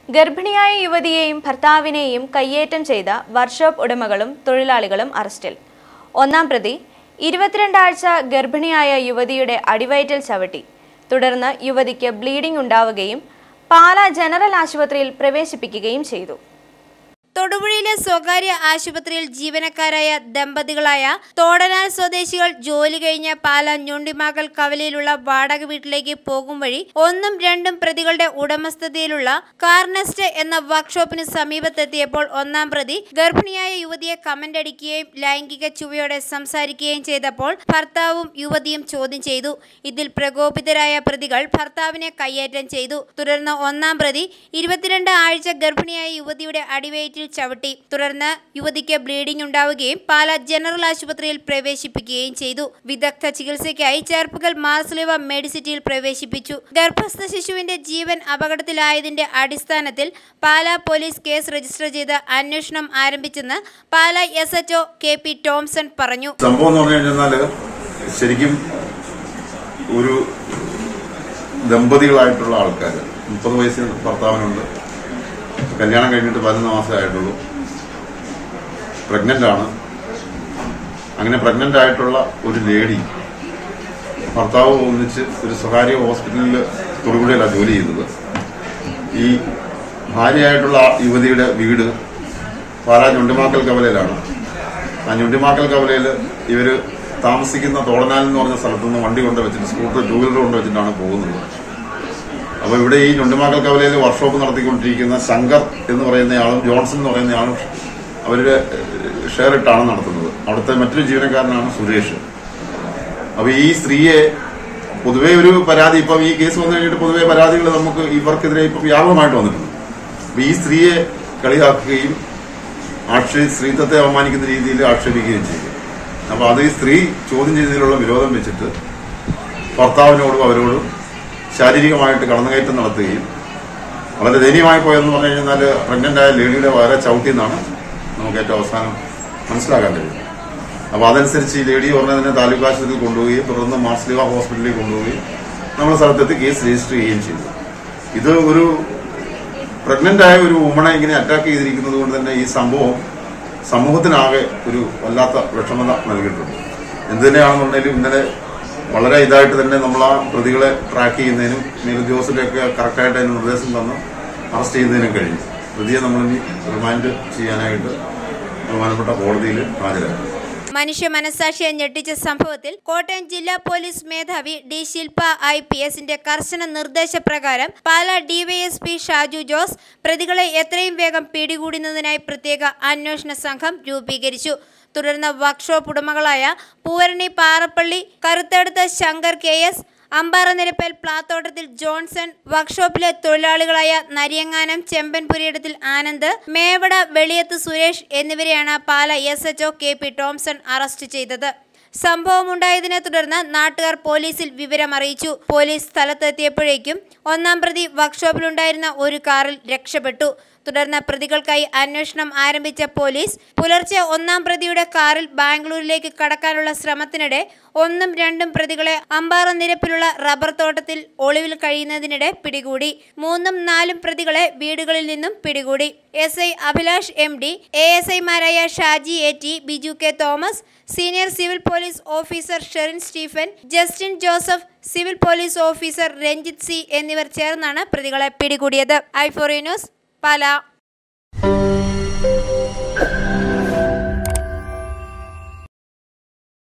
ഗർഭിണിയായ യുവതിയെയും ഭർത്താവിനെയും കയ്യേറ്റം ചെയ്ത വർക്ക്ഷോപ്പ് ഉടമകളും തൊഴിലാളികളും അറസ്റ്റിൽ ഒന്നാം പ്രതി ഇരുപത്തിരണ്ടാഴ്ച ഗർഭിണിയായ യുവതിയുടെ അടിവയറ്റിൽ ചവിട്ടി തുടർന്ന് യുവതിക്ക് ബ്ലീഡിംഗ് ഉണ്ടാവുകയും പാല ജനറൽ ആശുപത്രിയിൽ പ്രവേശിപ്പിക്കുകയും ചെയ്തു തൊടുപുഴയിലെ സ്വകാര്യ ആശുപത്രിയിൽ ജീവനക്കാരായ ദമ്പതികളായ തോടനാൽ സ്വദേശികൾ ജോലി കഴിഞ്ഞ് പാല ഞൊണ്ടിമാകൽ കവലയിലുള്ള വാടക വീട്ടിലേക്ക് പോകും വഴി ഒന്നും രണ്ടും പ്രതികളുടെ ഉടമസ്ഥതയിലുള്ള കാർനെസ്റ്റ് എന്ന വർക്ക്ഷോപ്പിന് സമീപത്തെത്തിയപ്പോൾ ഒന്നാം പ്രതി ഗർഭിണിയായ യുവതിയെ കമന്റ് അടിക്കുകയും ലൈംഗിക ചുവയോടെ സംസാരിക്കുകയും ചെയ്തപ്പോൾ ഭർത്താവും യുവതിയും ചോദ്യം ചെയ്തു ഇതിൽ പ്രകോപിതരായ പ്രതികൾ ഭർത്താവിനെ കയ്യേറ്റം ചെയ്തു തുടർന്ന് ഒന്നാം പ്രതി ഇരുപത്തിരണ്ട് ആഴ്ച ഗർഭിണിയായ യുവതിയുടെ അടിവയറ്റിൽ ചവിട്ടി തുടർന്ന് യുവതിക്ക് ബ്ലീഡിംഗ് ഉണ്ടാവുകയും പാല ജനറൽ ആശുപത്രിയിൽ പ്രവേശിപ്പിക്കുകയും ചെയ്തു വിദഗ്ധ ചികിത്സയ്ക്കായി ചേർപ്പുകൽ മാർസ്ലിവ മെഡിസിറ്റിയിൽ പ്രവേശിപ്പിച്ചു ഗർഭസ്ഥ ശിശുവിന്റെ ജീവൻ അപകടത്തിലായതിന്റെ അടിസ്ഥാനത്തിൽ പാല പോലീസ് കേസ് രജിസ്റ്റർ ചെയ്ത് അന്വേഷണം ആരംഭിച്ചെന്ന് Pala S HO K P Thomson പറഞ്ഞു സംഭവം എന്ന് പറഞ്ഞു കഴിഞ്ഞാല് ശരിക്കും ഒരു ദമ്പതികളായിട്ടുള്ള ആൾക്കാർ മുപ്പത് വയസ്സിന് ഭർത്താവിനുണ്ട് കല്യാണം കഴിഞ്ഞിട്ട് പതിനൊന്ന് മാസമേ ആയിട്ടുള്ളൂ പ്രഗ്നന്റ് ആണ് അങ്ങനെ പ്രഗ്നന്റ് ആയിട്ടുള്ള ഒരു ലേഡി ഭർത്താവ് ഒന്നിച്ച് ഒരു സ്വകാര്യ ഹോസ്പിറ്റലിൽ തൊടുപുഴയിലാണ് ജോലി ചെയ്തത് ഈ ഭാര്യയായിട്ടുള്ള ആ യുവതിയുടെ വീട് പാലാ ഞുണ്ടിമാക്കൽ കവലയിലാണ് ആ ഞുണ്ടിമാക്കൽ കവലയിൽ ഇവര് താമസിക്കുന്ന തോടനാൽ എന്ന് പറഞ്ഞ സ്ഥലത്തു നിന്ന് വണ്ടി കൊണ്ട് വെച്ചിട്ട് സ്കൂട്ടർ ടൂ വീലർ കൊണ്ട് വെച്ചിട്ടാണ് പോകുന്നത് അപ്പോൾ ഇവിടെ ഈ ഞുണ്ടിമാക്കൽ കവലയിൽ വർക്ക്ഷോപ്പ് നടത്തിക്കൊണ്ടിരിക്കുന്ന ശങ്കർ എന്ന് പറയുന്നയാളും ജോൺസൺ എന്ന് പറയുന്നയാളും അവരുടെ ഷെയർ ഇട്ടാണ് നടത്തുന്നത് അവിടുത്തെ മറ്റൊരു ജീവനക്കാരനാണ് സുരേഷ് അപ്പൊ ഈ സ്ത്രീയെ പൊതുവെ ഒരു പരാതി ഇപ്പം ഈ കേസ് വന്നു കഴിഞ്ഞിട്ട് പൊതുവെ പരാതികൾ നമുക്ക് ഇവർക്കെതിരെ ഇപ്പം വ്യാപകമായിട്ട് വന്നിട്ടുണ്ട് അപ്പൊ ഈ സ്ത്രീയെ കളിയാക്കുകയും ആക്ഷേ സ്ത്രീത്വത്തെ അവമാനിക്കുന്ന രീതിയിൽ ആക്ഷേപിക്കുകയും ചെയ്തു അപ്പൊ അത് ഈ സ്ത്രീ ചോദ്യം ചെയ്തതിലുള്ള വിരോധം വെച്ചിട്ട് ഭർത്താവിനോടും അവരോടും ശാരീരികമായിട്ട് കടന്നുകയറ്റം നടത്തുകയും വളരെ ദയനീയമായി പോയെന്ന് പറഞ്ഞു കഴിഞ്ഞാൽ പ്രഗ്നന്റ് ആയ ലേഡിയുടെ വളരെ ചവിട്ടിയെന്നാണ് നമുക്ക് ഏറ്റവും അവസാനം മനസ്സിലാക്കാൻ കഴിയും അപ്പോൾ അതനുസരിച്ച് ഈ ലേഡി ഉടനെ തന്നെ താലൂക്ക് ആശുപത്രിയിൽ കൊണ്ടുപോവുകയും തുടർന്ന് മാർസ്ലിവ ഹോസ്പിറ്റലിൽ കൊണ്ടുപോയി നമ്മുടെ സ്ഥലത്തെത്തി കേസ് രജിസ്റ്റർ ചെയ്യുകയും ചെയ്തു ഇത് ഒരു പ്രഗ്നന്റ് ആയ ഒരു വുമണെ ഇങ്ങനെ അറ്റാക്ക് ചെയ്തിരിക്കുന്നത് കൊണ്ട് തന്നെ ഈ സംഭവം സമൂഹത്തിനാകെ ഒരു വല്ലാത്ത വിഷമത നൽകിയിട്ടുണ്ട് എന്ത് തന്നെയാണെന്നുണ്ടെങ്കിലും ഇന്നലെ വളരെ ഇതായിട്ട് തന്നെ നമ്മൾ ആ പ്രതികളെ ട്രാക്ക് ചെയ്യുന്നതിനും മേലുദ്യോഗസ്ഥരെയൊക്കെ കറക്റ്റായിട്ട് അതിന് നിർദ്ദേശം തന്ന് അറസ്റ്റ് ചെയ്യുന്നതിനും കഴിഞ്ഞു പ്രതിയെ നമ്മളിനി റിമാൻഡ് ചെയ്യാനായിട്ട് ബഹുമാനപ്പെട്ട കോടതിയിൽ ഹാജരാക്കും മനുഷ്യ മനസാക്ഷിയെ ഞെട്ടിച്ച സംഭവത്തിൽ കോട്ടയം ജില്ലാ പോലീസ് മേധാവി ഡി ശില്പ ഐ പി എസിന്റെ കർശന നിർദ്ദേശപ്രകാരം പാലാ ഡിവൈഎസ്പി ഷാജു ജോസ് പ്രതികളെ എത്രയും വേഗം പിടികൂടുന്നതിനായി പ്രത്യേക അന്വേഷണ സംഘം രൂപീകരിച്ചു തുടർന്ന് വർക്ക്ഷോപ്പ് ഉടമകളായ പൂവരണി പാറപ്പള്ളി കറുത്തെടുത്ത Shankar K S Ambaranirappel Plathottathil Johnson വർക്ക്ഷോപ്പിലെ തൊഴിലാളികളായ നരിയങ്ങാനം ചെമ്പൻപുരിയിടത്തിൽ ആനന്ദ് മേവട വെളിയത്ത് സുരേഷ് എന്നിവരെയാണ് Pala S HO K P Thomson arrest ചെയ്തത് സംഭവമുണ്ടായതിനെ തുടർന്ന് നാട്ടുകാർ പോലീസിൽ വിവരമറിയിച്ചു പോലീസ് സ്ഥലത്തെത്തിയപ്പോഴേക്കും ഒന്നാം പ്രതി വർക്ക്ഷോപ്പിലുണ്ടായിരുന്ന ഒരു കാറിൽ രക്ഷപ്പെട്ടു തുടർന്ന് പ്രതികൾക്കായി അന്വേഷണം ആരംഭിച്ച പോലീസ് പുലർച്ചെ ഒന്നാം പ്രതിയുടെ കാറിൽ ബാംഗ്ലൂരിലേക്ക് കടക്കാനുള്ള ശ്രമത്തിനിടെ ഒന്നും രണ്ടും പ്രതികളെ അമ്പാറ നിരപ്പിലുള്ള റബ്ബർ തോട്ടത്തിൽ ഒളിവിൽ കഴിയുന്നതിനിടെ പിടികൂടി മൂന്നും നാലും പ്രതികളെ വീടുകളിൽ നിന്നും പിടികൂടി S I Abhilash M D A S ഐമാരായ Shaji A T Biju K Thomas senior civil police officer Sherin Stephen Justin Joseph civil police officer Ranjith C എന്നിവർ ചേർന്നാണ് പ്രതികളെ പിടികൂടിയത് ഐഫോറി ന്യൂസ് പാല